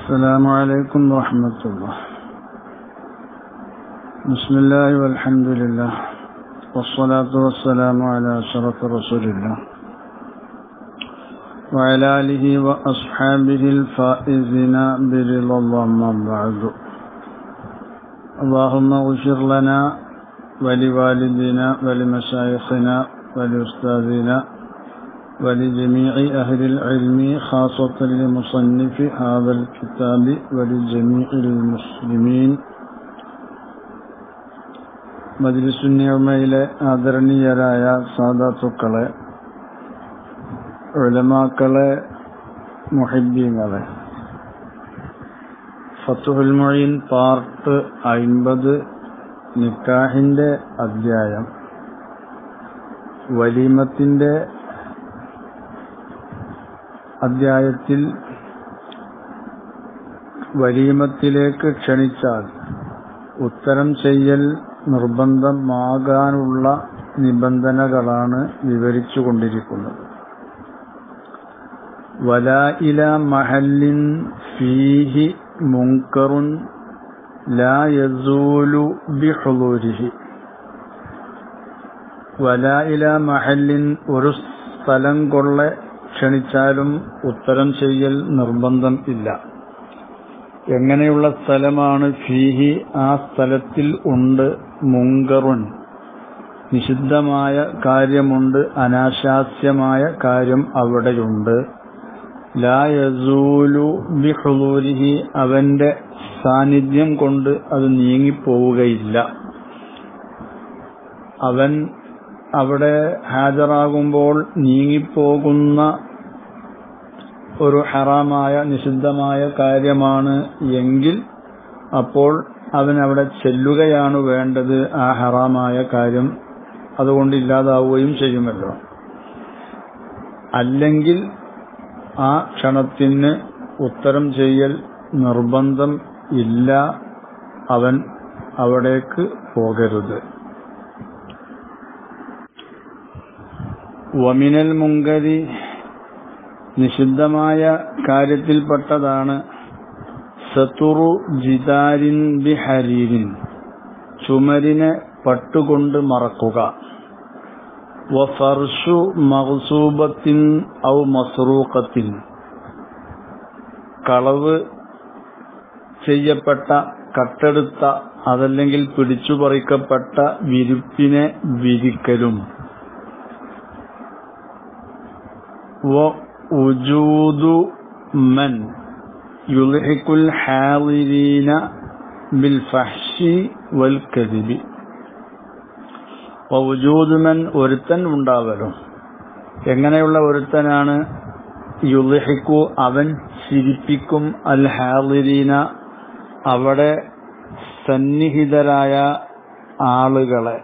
السلام عليكم ورحمة الله بسم الله والحمد لله والصلاة والسلام على أشرف رسول الله وعلى آله وأصحابه الفائزين برضا الله ما بعد اللهم اغفر لنا ولوالدينا ولمشايخنا ولأستاذنا ولجميع أهل العلم خاصة لمصنف هذا الكتاب ولجميع المسلمين മജ്ലിസുന്യമയിലെ ആദരണീയരായ സാധാത്തുക്കളെ ഉലമാക്കളെ മുഹിബ്യങ്ങളെ ഫത്തുഹുൽ മൊയ്ൻ പാർട്ട് അൻപത് നിക്കാഹിന്റെ അധ്യായം വലീമത്തിന്റെ അധ്യായത്തിൽ വലീമത്തിലേക്ക് ക്ഷണിച്ചാൽ ഉത്തരം ചെയ്യൽ നിർബന്ധമാകാനുള്ള നിബന്ധനകളാണ് വിവരിച്ചുകൊണ്ടിരിക്കുന്നത് വലായില മഹല്ലിൻ ഫീഹി മുങ്കറുൻ ലാ യസൂലു ബിഹുലൂരിഹി വലായില മഹല്ലിൻ ഒരു സ്ഥലം കൊള്ള ക്ഷണിച്ചാലും ഉത്തരം ചെയ്യൽ നിർബന്ധം ഇല്ല എങ്ങനെയുള്ള സ്ഥലമാണ് ഫീഹി ആ സ്ഥലത്തിൽ ഉണ്ട് മുങ്കറുൻ നിഷിദ്ധമായ കാര്യമുണ്ട് അനാശാസ്യമായ കാര്യം അവിടെയുണ്ട് ലാ യസൂലു ബിഹുലൂരിഹി അവന്റെ സാന്നിധ്യം കൊണ്ട് അത് നീങ്ങിപ്പോവുകയില്ല അവൻ അവിടെ ഹാജരാകുമ്പോൾ നീങ്ങിപ്പോകുന്ന ഒരു ഹറാമായ നിഷിദ്ധമായ കാര്യമാണ് എങ്കിൽ അപ്പോൾ അവൻ അവിടെ ചെല്ലുകയാണ് വേണ്ടത് ആ ഹറാമായ കാര്യം അതുകൊണ്ട് ഇല്ലാതാവുകയും ചെയ്യുമല്ലോ അല്ലെങ്കിൽ ആ ക്ഷണത്തിന് ഉത്തരം ചെയ്യൽ നിർബന്ധം ഇല്ല അവൻ അവിടേക്ക് പോകരുത് വമിനൽ മുങ്കരി നിഷിദ്ധമായ കാര്യത്തിൽപ്പെട്ടതാണ് സത്തുറു ജിദാരിൻ ബിഹരീരിൻ ചുമരിനെ പട്ടുകൊണ്ട് മറക്കുക വഫർഷു മഹസൂബത്തിൻ ഔ മസ്റൂഖത്തിൻ കളവ് ചെയ്യപ്പെട്ട കട്ടെടുത്ത അതല്ലെങ്കിൽ പിടിച്ചുപറിക്കപ്പെട്ട വിരിപ്പിനെ വിരിക്കലും ووجود من يلحق الحاضرين بالفحش والكذب ووجود من ഒരുത്തൻ ഉണ്ടാവലും എങ്ങനെയുള്ള ഒരുത്തനാണ് യുൽഹിക്കു അവൻ ചിരിപ്പിക്കും അൽ ഹാദിരീന അവിടെ സന്നിഹിതരായ ആളുകളെ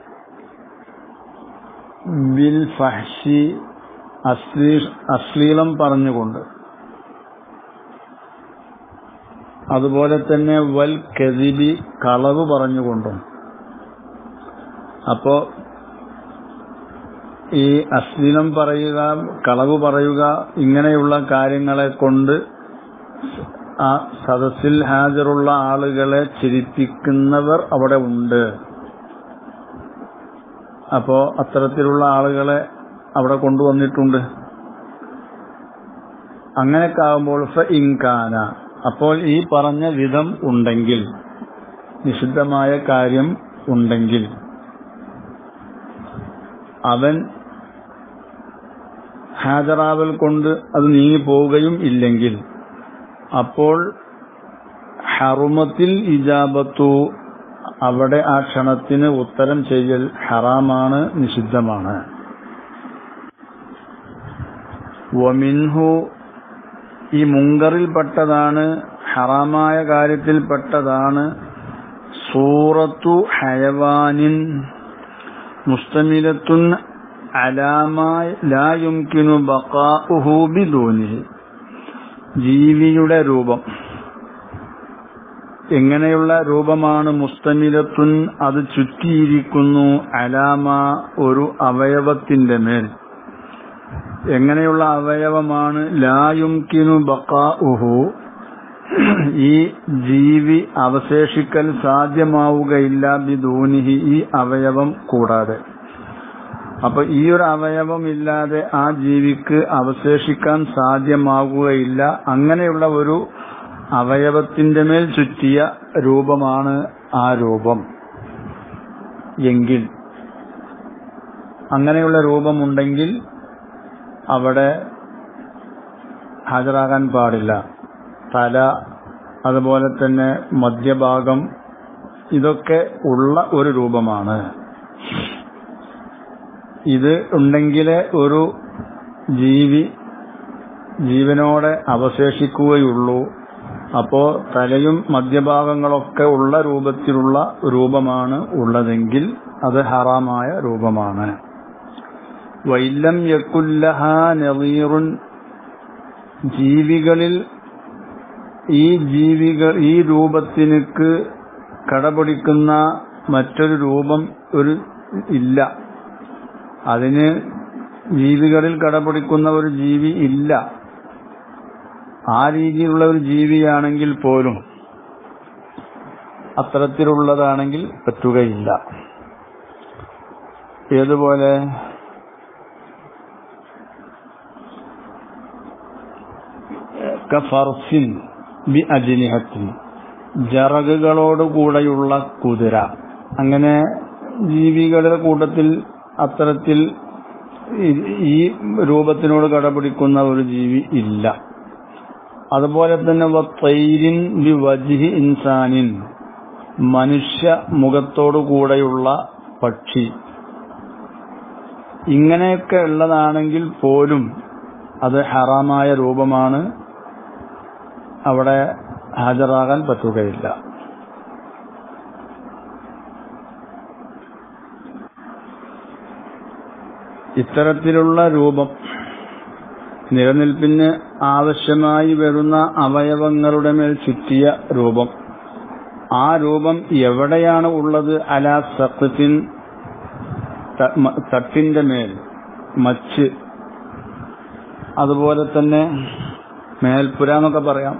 ബിൽ ഫഹ്ഷി അശ്ലീ അശ്ലീലം പറഞ്ഞുകൊണ്ട് അതുപോലെ തന്നെ വൽ കെതിബി കളവ് പറഞ്ഞുകൊണ്ടും അപ്പോ ഈ അശ്ലീലം പറയുക കളവ് പറയുക ഇങ്ങനെയുള്ള കാര്യങ്ങളെ കൊണ്ട് ആ സദസ്സിൽ ഹാജറുള്ള ആളുകളെ ചിരിപ്പിക്കുന്നവർ അവിടെ ഉണ്ട് അപ്പോ അത്തരത്തിലുള്ള ആളുകളെ അവിടെ കൊണ്ടുവന്നിട്ടുണ്ട് അങ്ങനെയൊക്കെ ആകുമ്പോൾ ഫ ഇൻകാന അപ്പോൾ ഈ പറഞ്ഞ വിധം ഉണ്ടെങ്കിൽ നിഷിദ്ധമായ കാര്യം ഉണ്ടെങ്കിൽ അവൻ ഹാജറാവൽ കൊണ്ട് അത് നീങ്ങിപ്പോവുകയും ഇല്ലെങ്കിൽ അപ്പോൾ ഹറുമത്തിൽ ഇജാബത്തു അവിടെ ആ ക്ഷണത്തിന് ഉത്തരം ചെയ്യൽ ഹറാമാണ് നിഷിദ്ധമാണ് വമിൻഹു ഈ മുങ്കറിൽപ്പെട്ടതാണ് ഹറാമായ കാര്യത്തിൽപ്പെട്ടതാണ് സൂറത്തു ഹയവാനിൻ മുസ്തമിലത്തുൻ അലാമായി ലായുംകിനു ബക്കാഉഹു ബിദൂനിഹി ജീവിയുടെ രൂപം എങ്ങനെയുള്ള രൂപമാണ് മുസ്തമിലത്തുൻ അത് ചുറ്റിയിരിക്കുന്നു അലാമ ഒരു അവയവത്തിന്റെ മേൽ എങ്ങനെയുള്ള അവയവമാണ് ലായുംകിനു ബക്കാഉഹു ഈ ജീവി അവശേഷിക്കൽ സാധ്യമാവുകയില്ല ബിദൂനിഹി ഈ അവയവം കൂടാതെ അപ്പൊ ഈ ഒരു അവയവം ഇല്ലാതെ ആ ജീവിക്ക് അവശേഷിക്കാൻ സാധ്യമാകുകയില്ല അങ്ങനെയുള്ള ഒരു അവയവത്തിന്റെ മേൽ ചുറ്റിയ രൂപമാണ് ആ രൂപം എങ്കിൽ അങ്ങനെയുള്ള രൂപമുണ്ടെങ്കിൽ അവിടെ ഹാജരാകാൻ പാടില്ല തല അതുപോലെ തന്നെ മധ്യഭാഗം ഇതൊക്കെ ഉള്ള ഒരു രൂപമാണ് ഇത് ഉണ്ടെങ്കിലേ ഒരു ജീവി ജീവനോടെ അവശേഷിക്കുകയുള്ളൂ അപ്പോ തലയും മധ്യഭാഗങ്ങളൊക്കെ ഉള്ള രൂപത്തിലുള്ള രൂപമാണ് ഉള്ളതെങ്കിൽ അത് ഹറാമായ രൂപമാണ് വൈലം യക്കുല്ലഹ നദീറുൻ ജീവികളിൽ ഈ ജീവികൾ ഈ രൂപത്തിനക്ക് കടപിടിക്കുന്ന മറ്റൊരു രൂപം ഒരു ഇല്ല അതിന് ജീവികളിൽ കടപിടിക്കുന്ന ഒരു ജീവി ഇല്ല ആ രീതിയിലുള്ള ഒരു ജീവിയാണെങ്കിൽ പോലും അത്തരത്തിലുള്ളതാണെങ്കിൽ പറ്റുകയില്ല ഏതുപോലെ കഫർസിൻ ബി അജിനിഹത്തിൻ ജറകുകളോടുകൂടെയുള്ള കുതിര അങ്ങനെ ജീവികളുടെ കൂട്ടത്തിൽ അത്തരത്തിൽ ഈ രൂപത്തിനോട് കടപിടിക്കുന്ന ഒരു ജീവി ഇല്ല അതുപോലെ തന്നെ തൈരിൻ ബി വജിഹി ഇൻസാനിൻ മനുഷ്യ മുഖത്തോടു കൂടെയുള്ള പക്ഷി ഇങ്ങനെയൊക്കെ ഉള്ളതാണെങ്കിൽ പോലും അത് ഹറാമായ രൂപമാണ് അവിടെ ഹാജരാകാൻ പറ്റുകയില്ല ഇത്തരത്തിലുള്ള രൂപം നിലനിൽപ്പിന് ആവശ്യമായി വരുന്ന അവയവങ്ങളുടെ മേൽ ചുറ്റിയ രൂപം ആ രൂപം എവിടെയാണ് ഉള്ളത് അല സഖത്തിൻ തട്ടിന്റെ മേൽ മച്ച് അതുപോലെ തന്നെ മേൽപ്പുര എന്നൊക്കെ പറയാം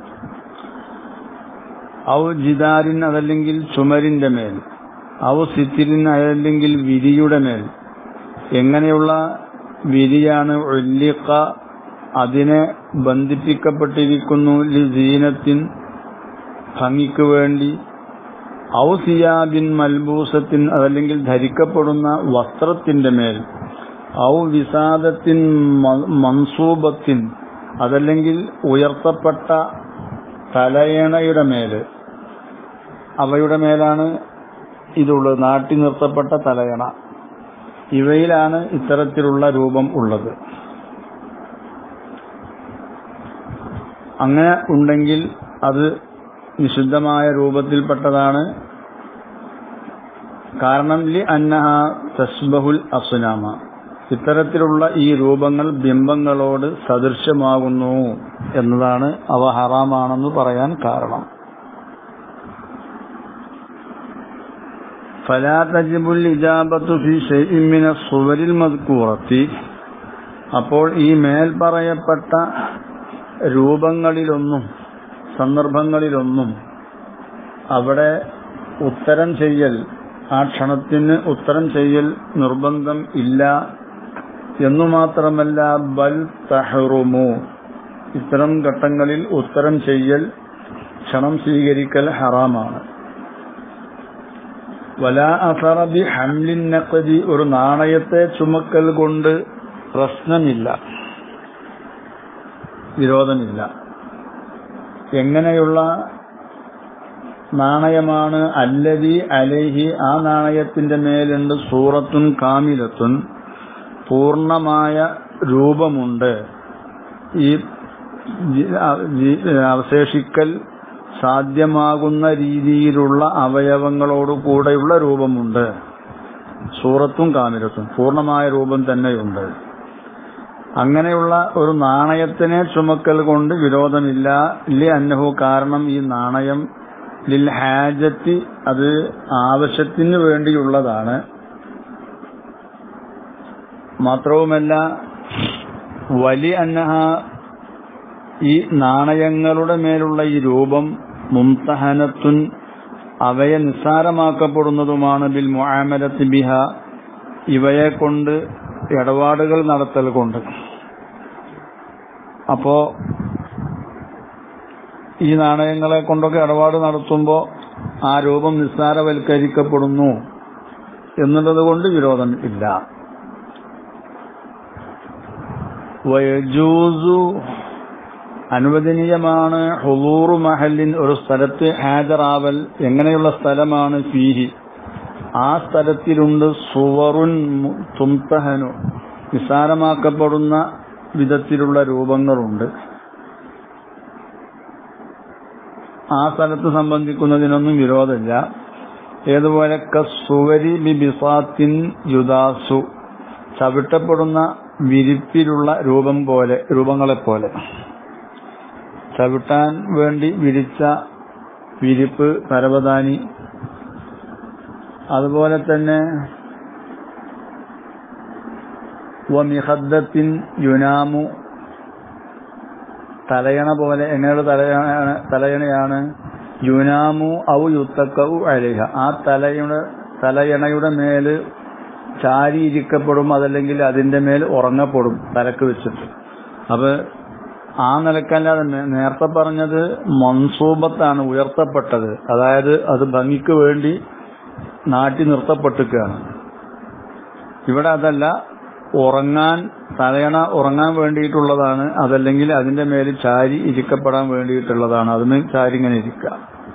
ഔ ജിദാരിൻ അതല്ലെങ്കിൽ ചുമരിന്റെ മേൽ ഔ സിത്തിരിൻ അതല്ലെങ്കിൽ വിരിയുടെ മേൽ എങ്ങനെയുള്ള വിരിയാണ് ഒല്ലിക്ക അതിനെ ബന്ധിപ്പിക്കപ്പെട്ടിരിക്കുന്നു ലിസീനത്തിൻ ഭംഗിക്ക് വേണ്ടി ഔ സിയാബിൻ മൽബൂസത്തിൻ അതല്ലെങ്കിൽ ധരിക്കപ്പെടുന്ന വസ്ത്രത്തിന്റെ മേൽ ഔ വിസാദത്തിൻ മൻസൂബത്തിൻ അതല്ലെങ്കിൽ ഉയർത്തപ്പെട്ട തലയണയുടെ മേല് അവയുടെ മേലാണ് ഇതുള്ളത് നാട്ടി നിർത്തപ്പെട്ട തലയണ ഇവയിലാണ് ഇത്തരത്തിലുള്ള രൂപം ഉള്ളത് അങ്ങനെ ഉണ്ടെങ്കിൽ അത് നിഷിദ്ധമായ രൂപത്തിൽപ്പെട്ടതാണ് കാരണം ലി അന്നഹ തസ്ബഹുൽ അസുനാമ ഇത്തരത്തിലുള്ള ഈ രൂപങ്ങൾ ബിംബങ്ങളോട് സദൃശമാകുന്നു എന്നതാണ് അവ ഹറാമാണെന്ന് പറയാൻ കാരണം فلا تجب الإجابة في شيء من الصور المذكورة അപ്പോൾ ഈ മേൽ പറയപ്പെട്ട രൂപങ്ങളിലൊന്നും സന്ദർഭങ്ങളിലൊന്നും അവിടെ ഉത്തരം ചെയ്യൽ ആ ക്ഷണത്തിന് ഉത്തരം ചെയ്യൽ നിർബന്ധം ഇല്ല എന്നു മാത്രമല്ല ബൽ തഹറുമു ഇത്തരം ഘട്ടങ്ങളിൽ ഉത്തരം ചെയ്യൽ ക്ഷണം സ്വീകരിക്കൽ ഹറാമാണ് വല അസറബി ഹംലിൻ നഖദി ഒരു നാണയത്തെ ചുമക്കൽ കൊണ്ട് പ്രശ്നമില്ല വിരോധമില്ല എങ്ങനെയുള്ള നാണയമാണ് അല്ലതി അലൈഹി ആ നാണയത്തിന്റെ മേലുണ്ട് സൂറത്തുൻ കാമിലത്തുൻ പൂർണമായ രൂപമുണ്ട് ഈ അവശേഷിക്കൽ സാധ്യമാകുന്ന രീതിയിലുള്ള അവയവങ്ങളോട് കൂടെയുള്ള രൂപമുണ്ട് സൂറത്തും കാമിലത്തും പൂർണമായ രൂപം തന്നെയുണ്ട് അങ്ങനെയുള്ള ഒരു നാണയത്തിനെ ചുമക്കൽ കൊണ്ട് വിരോധമില്ല ഇല്ല അന്നഹു കാരണം ഈ നാണയം ലിൽ ഹാജത്തി അത് ആവശ്യത്തിന് വേണ്ടിയുള്ളതാണ് മാത്രവുമല്ല വലി അന്നഹ ഈ നാണയങ്ങളുടെ മേലുള്ള ഈ രൂപം മുംതഹനത്തുൻ അവയെ നിസ്സാരമാക്കപ്പെടുന്നതുമാണ് ബിൽ മുആമലത്തി ബിഹ ഇവയെ കൊണ്ട് ഇടപാടുകൾ നടത്തൽ കൊണ്ട് അപ്പോ ഈ നാണയങ്ങളെ കൊണ്ടൊക്കെ ഇടപാട് നടത്തുമ്പോൾ ആ രൂപം നിസ്സാരവൽക്കരിക്കപ്പെടുന്നു എന്നുള്ളത് കൊണ്ട് വിരോധം ഇല്ല വയജൂസു അനുവദനീയമാണ് ഹുലൂറു മഹലിൻ ഒരു സ്ഥലത്ത് ഹാജറാവൽ എങ്ങനെയുള്ള സ്ഥലമാണ് ഫീഹി ആ സ്ഥലത്തിലുണ്ട് സുവറുൻ തുംതഹനു നിസാരമാക്കപ്പെടുന്ന വിധത്തിലുള്ള രൂപങ്ങളുണ്ട് ആ സ്ഥലത്ത് സംബന്ധിക്കുന്നതിനൊന്നും വിരോധമില്ല ഏതുപോലെ കസുവരി ബിബിസാത്തിൻ യുദാസു ചവിട്ടപ്പെടുന്ന വിരിപ്പിലുള്ള രൂപം പോലെ രൂപങ്ങളെപ്പോലെ ചവിട്ടാൻ വേണ്ടി വിരിച്ച വിരിപ്പ് പരവതാനി അതുപോലെ തന്നെ വമിഹദ്ദത്തിൻ യുനാമു തലയണ പോലെ എങ്ങനെയുള്ള തലയണ തലയണയാണ് യുനാമു ഔ യുത്തക്കു അലിഹ ആ തലയുടെ തലയണയുടെ മേല് ചാരിയിരിക്കപ്പെടും അതല്ലെങ്കിൽ അതിന്റെ മേൽ ഉറങ്ങപ്പെടും തലക്ക് വെച്ചിട്ട് അപ്പൊ ആ നിലക്കല്ലാതെ നേരത്തെ പറഞ്ഞത് മൻസൂബത്താണ് ഉയർത്തപ്പെട്ടത് അതായത് അത് ഭംഗിക്ക് വേണ്ടി നാട്ടി നിർത്തപ്പെട്ടിരിക്കുകയാണ് ഇവിടെ അതല്ല ഉറങ്ങാൻ തലയണ ഉറങ്ങാൻ വേണ്ടിയിട്ടുള്ളതാണ് അതല്ലെങ്കിൽ അതിന്റെ മേൽ ചാരി ഇരിക്കപ്പെടാൻ വേണ്ടിയിട്ടുള്ളതാണ് അതിന് ചാരി ഇങ്ങനെ ഇരിക്കുക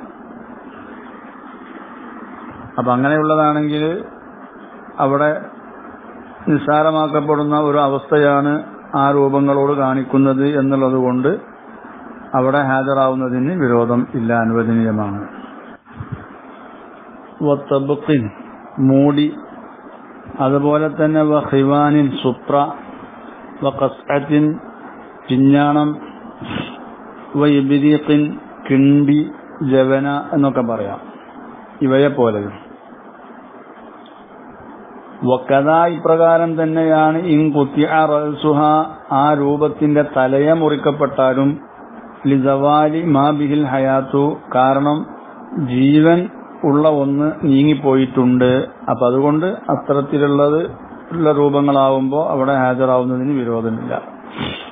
അപ്പൊ അങ്ങനെയുള്ളതാണെങ്കിൽ അവിടെ നിസ്സാരമാക്കപ്പെടുന്ന ഒരു അവസ്ഥയാണ് ആ രൂപങ്ങളോട് കാണിക്കുന്നത് എന്നുള്ളത് കൊണ്ട് അവിടെ ഹാജരാവുന്നതിന് വിരോധം ഇല്ല അനുവദനീയമാണ് വത്തബുക്കിൻ മൂടി അതുപോലെ തന്നെ വഹിവാനിൻ സുത്ര വഖസ്അത്തിൻ പിഞ്ഞാണം വൈബിരീഖിൻ കിണ്ടി ജവന എന്നൊക്കെ പറയാം ഇവയെ പോലെ വക്കഥ ഇപ്രകാരം തന്നെയാണ് ഇൻ കുത്തിയ റസുഹ ആ രൂപത്തിന്റെ തലയെ മുറിക്കപ്പെട്ടാലും ലിസവാലി മാ ബിഹിൽ ഹയാത്തു കാരണം ജീവൻ ഉള്ള ഒന്ന് നീങ്ങിപ്പോയിട്ടുണ്ട് അപ്പൊ അതുകൊണ്ട് അത്തരത്തിലുള്ളത് ഉള്ള രൂപങ്ങളാവുമ്പോൾ അവിടെ ഹാജരാവുന്നതിന് വിരോധമില്ല